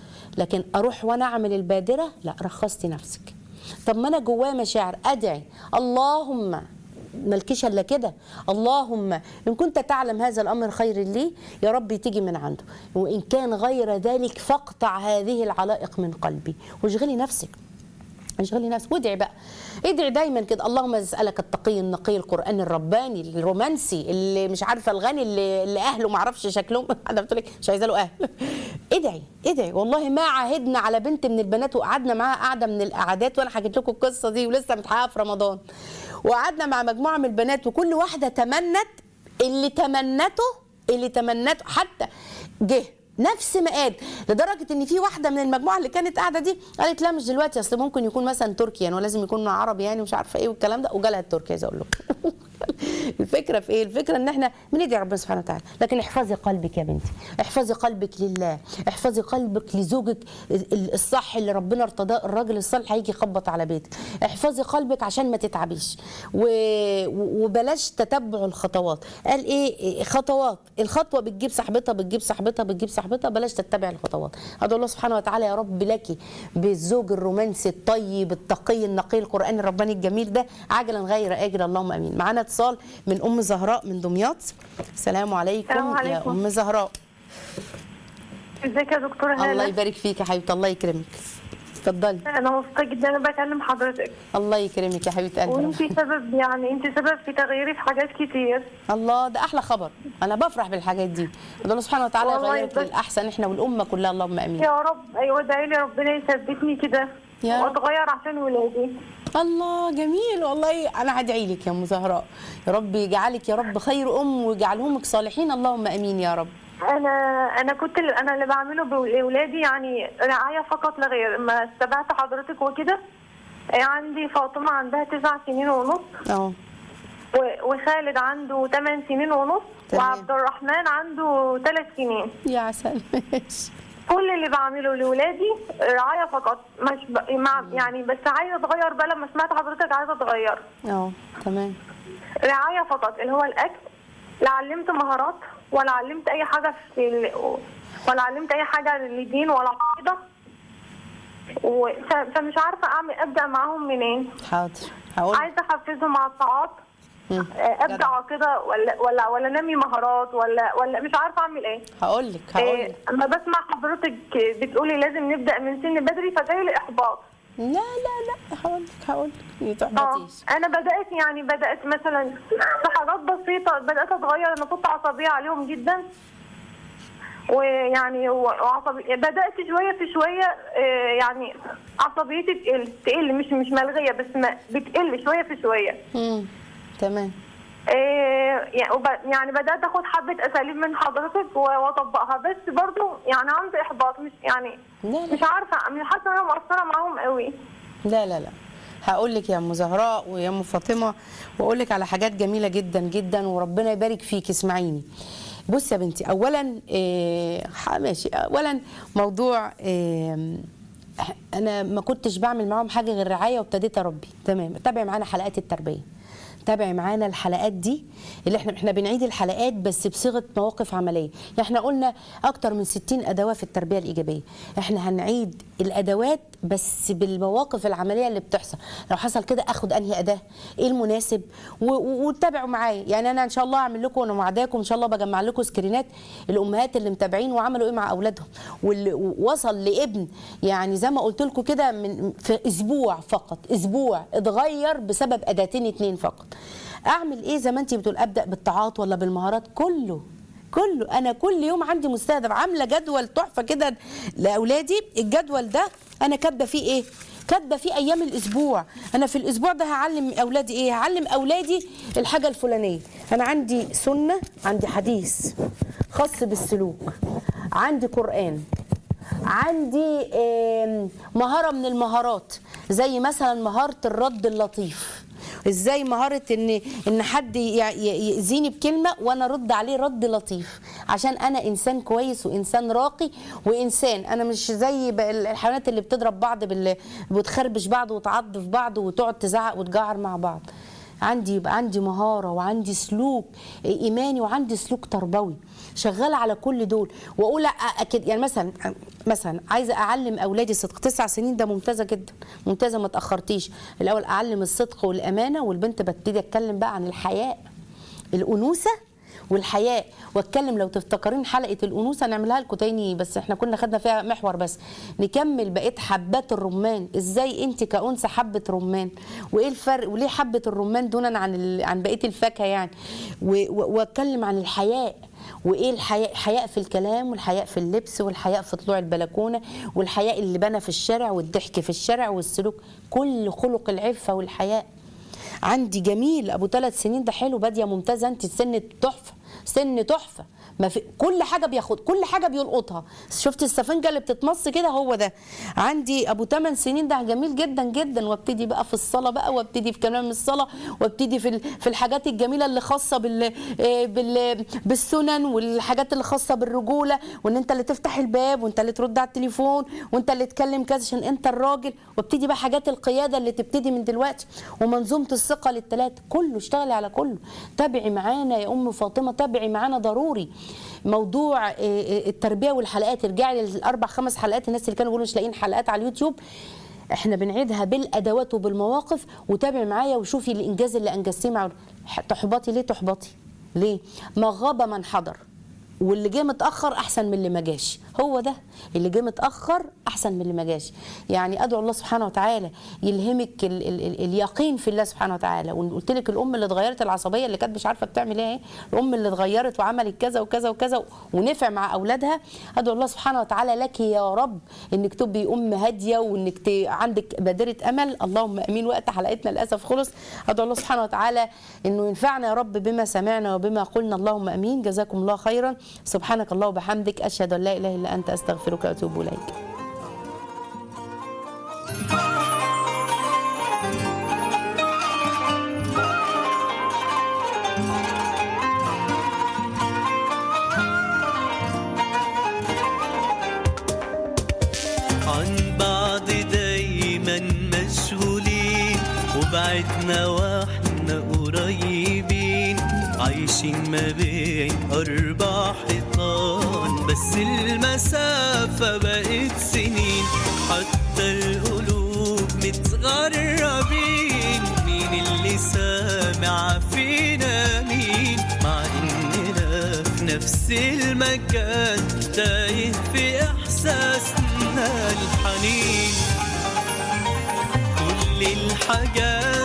لكن اروح وانا اعمل البادره لا رخصتي نفسك طب ما انا جوايا مشاعر ادعي اللهم ملكيش الا كده اللهم ان كنت تعلم هذا الامر خير لي يا ربي تيجي من عنده وان كان غير ذلك فاقطع هذه العلائق من قلبي واشغلي نفسك اشغلي نفسك وادعي بقى ادعي دايما كده اللهم اسالك التقي النقي القران الرباني الرومانسي اللي مش عارفه الغني اللي, اللي اهله ما اعرفش شكلهم انا بتقول لك مش عايزه له اهل ادعي ادعي والله ما عاهدنا على بنت من البنات وقعدنا معاها قعده من القعدات وانا حكيت لكم القصه دي ولسه متحققه في رمضان وقعدنا مع مجموعه من البنات وكل واحده تمنت اللي تمنته اللي تمنته حتى جه نفس ما قال لدرجه ان في واحده من المجموعه اللي كانت قاعده دي قالت لا مش دلوقتي اصل ممكن يكون مثلا تركي يعني ولازم يكون عربي يعني مش عارفه ايه والكلام ده وجالها التركي عايزه اقول لكم الفكره في ايه الفكره ان احنا بندعي ربنا سبحانه وتعالى لكن احفظي قلبك يا بنتي احفظي قلبك لله احفظي قلبك لزوجك ال- الصح اللي ربنا ارتضاه الراجل الصالح هيجي يخبط على بيتك احفظي قلبك عشان ما تتعبيش و... و- وبلاش تتبع الخطوات قال ايه إيه خطوات الخطوه بتجيب صاحبتها بتجيب صاحبتها بتجيب صاحبتها بلاش تتبع الخطوات ادعو الله سبحانه وتعالى يا رب لك بالزوج الرومانسي الطيب التقي النقي القران الرباني الجميل ده عاجلا غير اجل اللهم امين معانا اتصال من ام زهراء من دمياط السلام عليكم, السلام يا عليكم. ام زهراء ازيك يا دكتورة الله هالة يبارك فيك يا حبيبتي الله يكرمك اتفضلي انا مبسوطة جدا انا بكلم حضرتك الله يكرمك يا حبيبه قلبي وانتي سبب يعني انت سبب في تغييري في حاجات كتير الله ده احلى خبر انا بفرح بالحاجات دي الله سبحانه وتعالى والله يغيرك بس- للاحسن احنا والامه كلها اللهم امين يا رب ايوه ادعي لي ربنا يثبتني كده يا رب. واتغير عشان ولادي الله جميل والله انا هدعي لك يا ام زهراء يا رب يجعلك يا رب خير ام ويجعلهمك صالحين اللهم امين يا رب انا انا كنت اللي انا اللي بعمله باولادي يعني رعايه فقط لا غير ما استبعت حضرتك وكده عندي فاطمه عندها تسع سنين ونص اه و- وخالد عنده 8 سنين ونص تمام. وعبد الرحمن عنده 3 سنين يا عسل ماشي كل اللي بعمله لاولادي رعايه فقط مش ب... مع... يعني بس عايزه اتغير بقى لما سمعت حضرتك عايزه اتغير اه تمام رعايه فقط اللي هو الاكل لا علمت مهارات ولا علمت اي حاجه في ال... ولا علمت اي حاجه للدين ولا عقيده و... ف... فمش عارفه اعمل ابدا معاهم منين حاضر هقول عايزه احفزهم على الطاعات مم. آه، ابدا جدع. عقيده ولا ولا ولا نمي مهارات ولا ولا مش عارفه اعمل ايه هقول لك هقول إيه، لك اما بسمع حضرتك بتقولي لازم نبدا من سن بدري فجاي لي احباط لا لا لا هقول لك هقول لك ما اه تحبطيش انا بدات يعني بدات مثلا في حاجات بسيطه بدات اتغير انا كنت عصبيه عليهم جدا ويعني وعصبي بدات شويه في شويه آه، يعني عصبيتي تقل تقل مش مش ملغيه بس ما بتقل شويه في شويه امم تمام آه، يعني وب- يعني بدات اخد حبه اساليب من حضرتك و- واطبقها بس برضو يعني عندي احباط مش يعني لا لا مش عارفه مش حاسه ان انا مقصره معاهم قوي لا لا لا هقول لك يا ام زهراء ويا ام فاطمه واقول لك على حاجات جميله جدا جدا وربنا يبارك فيك اسمعيني بصي يا بنتي اولا إيه ح- ماشي اولا موضوع إيه انا ما كنتش بعمل معاهم حاجه غير رعايه وابتديت اربي تمام تابع معانا حلقات التربيه تابع معانا الحلقات دي اللي احنا احنا بنعيد الحلقات بس بصيغه مواقف عمليه يعني احنا قلنا اكتر من 60 ادوات في التربيه الايجابيه احنا هنعيد الادوات بس بالمواقف العمليه اللي بتحصل لو حصل كده اخد انهي اداه ايه المناسب و- و- وتتابعوا معايا يعني انا ان شاء الله اعمل لكم وانا معداكم ان شاء الله بجمع لكم سكرينات الامهات اللي متابعين وعملوا ايه مع اولادهم واللي وصل لابن يعني زي ما قلت لكم كده من في اسبوع فقط اسبوع اتغير بسبب اداتين اتنين فقط اعمل ايه زي ما انت بتقول ابدا بالطاعات ولا بالمهارات كله كله انا كل يوم عندي مستهدف عامله جدول تحفه كده لاولادي الجدول ده انا كاتبه فيه ايه كاتبه فيه ايام الاسبوع انا في الاسبوع ده هعلم اولادي ايه هعلم اولادي الحاجه الفلانيه انا عندي سنه عندي حديث خاص بالسلوك عندي قران عندي آم، مهاره من المهارات زي مثلا مهاره الرد اللطيف ازاي مهاره ان ان حد ي- ي- ياذيني بكلمه وانا ارد عليه رد لطيف عشان انا انسان كويس وانسان راقي وانسان انا مش زي ب- الحيوانات اللي بتضرب بعض بال... وتخربش بعض وتعض في بعض وتقعد تزعق وتجعر مع بعض عندي يبقى عندي مهاره وعندي سلوك ايماني وعندي سلوك تربوي شغاله على كل دول واقول أ- اكيد يعني مثلا مثلا عايزه اعلم اولادي صدق تسع سنين ده ممتازه جدا ممتازه ما تاخرتيش الاول اعلم الصدق والامانه والبنت ببتدي اتكلم بقى عن الحياء الانوثه والحياء واتكلم لو تفتكرين حلقه الانوثه نعملها لكم تاني بس احنا كنا خدنا فيها محور بس نكمل بقيه حبات الرمان ازاي انت كانثى حبه رمان وايه الفرق وليه حبه الرمان دونا عن ال... عن بقيه الفاكهه يعني و- و- واتكلم عن الحياء وايه الحياء حياء في الكلام والحياء في اللبس والحياء في طلوع البلكونه والحياء اللي بنى في الشارع والضحك في الشارع والسلوك كل خلق العفه والحياء عندي جميل ابو ثلاث سنين ده حلو باديه ممتازه انت سن تحفه سن تحفه ما في كل حاجه بياخد كل حاجه بيلقطها شفت السفنجه اللي بتتمص كده هو ده عندي ابو 8 سنين ده جميل جدا جدا وابتدي بقى في الصلاه بقى وابتدي في كلام الصلاه وابتدي في ال- في الحاجات الجميله اللي خاصه بال آه، بال بالسنن والحاجات اللي خاصه بالرجوله وان انت اللي تفتح الباب وانت اللي ترد على التليفون وانت اللي تكلم كذا عشان انت الراجل وابتدي بقى حاجات القياده اللي تبتدي من دلوقتي ومنظومه الثقه للثلاثه كله اشتغلي على كله تابعي معانا يا ام فاطمه تابعي معانا ضروري موضوع آه، آه، التربيه والحلقات ارجعي للاربع خمس حلقات الناس اللي كانوا بيقولوا مش لاقيين حلقات على اليوتيوب احنا بنعيدها بالادوات وبالمواقف وتابعي معايا وشوفي الانجاز اللي انجزتيه مع تحبطي ليه تحبطي ليه ما غاب من حضر واللي جه متاخر احسن من اللي ما جاش هو ده اللي جه متاخر احسن من اللي ما جاش يعني ادعو الله سبحانه وتعالى يلهمك ال ال ال اليقين في الله سبحانه وتعالى وقلت لك الام اللي اتغيرت العصبيه اللي كانت مش عارفه بتعمل ايه الام اللي اتغيرت وعملت كذا وكذا وكذا ونفع مع اولادها ادعو الله سبحانه وتعالى لك يا رب انك تبقي ام هاديه وانك ت... عندك بادره امل اللهم امين وقت حلقتنا للاسف خلص ادعو الله سبحانه وتعالى انه ينفعنا يا رب بما سمعنا وبما قلنا اللهم امين جزاكم الله خيرا سبحانك الله وبحمدك اشهد ان لا اله الا انت استغفرك واتوب اليك عن بعض دايما مشغولين وبعدنا واحنا قريبين عايشين ما بين أربع حيطان بس المسافة بقت سنين حتى القلوب متغربين مين اللي سامع فينا مين مع إننا في نفس المكان تايه في إحساسنا الحنين كل الحاجات